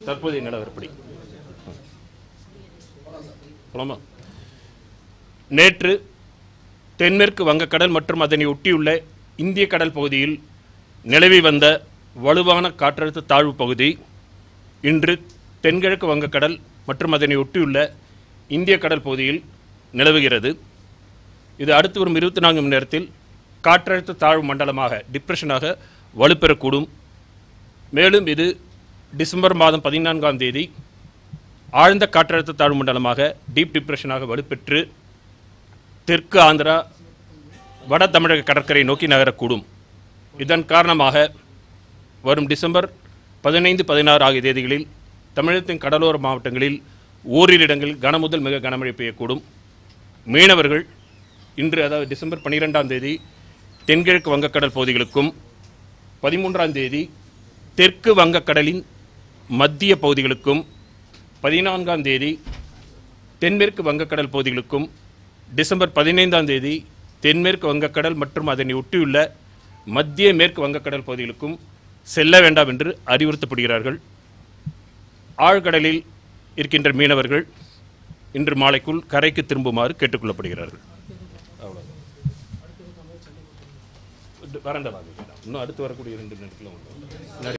தற்போதைய நிலவரப்படி போலாமா நேற்று தென்மேற்கு வங்கக்கடல் மற்றும் அதனை ஒட்டியுள்ள இந்திய கடல் பகுதியில் நிலவி வந்த வலுவான காற்றழுத்த தாழ்வு பகுதி இன்று தென்கிழக்கு வங்கக்கடல் மற்றும் அதனை ஒட்டியுள்ள இந்திய கடல் பகுதியில் நிலவுகிறது இது அடுத்து வரும் இருபத்தி நான்கு மணி நேரத்தில் காற்றழுத்த தாழ்வு மண்டலமாக டிப்ரெஷனாக வலுப்பெறக்கூடும் மேலும் இது டிசம்பர் மாதம் பதினான்காம் தேதி ஆழ்ந்த காற்றழுத்த தாழ்வு மண்டலமாக டீப் டிப்ரெஷனாக வலுப்பெற்று தெற்கு ஆந்திரா வட தமிழக கடற்கரை நோக்கி நகரக்கூடும் இதன் காரணமாக வரும் டிசம்பர் பதினைந்து பதினாறு ஆகிய தேதிகளில் தமிழகத்தின் கடலோர மாவட்டங்களில் ஓரிரு இடங்களில் கனமுதல் மிக கனமழை பெய்யக்கூடும் மீனவர்கள் இன்று அதாவது டிசம்பர் பன்னிரெண்டாம் தேதி தென்கிழக்கு வங்கக்கடல் பகுதிகளுக்கும் பதிமூன்றாம் தேதி தெற்கு வங்கக்கடலின் மத்திய பகுதிகளுக்கும் பதினான்காம் தேதி தென்மேற்கு வங்கக்கடல் பகுதிகளுக்கும் டிசம்பர் பதினைந்தாம் தேதி தென்மேற்கு வங்கக்கடல் மற்றும் அதனை ஒட்டியுள்ள மத்திய மேற்கு வங்கக்கடல் பகுதிகளுக்கும் செல்ல வேண்டாம் என்று அறிவுறுத்தப்படுகிறார்கள் ஆழ்கடலில் இருக்கின்ற மீனவர்கள் இன்று மாலைக்குள் கரைக்கு திரும்புமாறு கேட்டுக்கொள்ளப்படுகிறார்கள் அவ்வளவுதான். வறண்ட வானிலை. இன்னும் அடுத்து வரக்கூடிய ரெண்டு நாட்களும் உண்டு.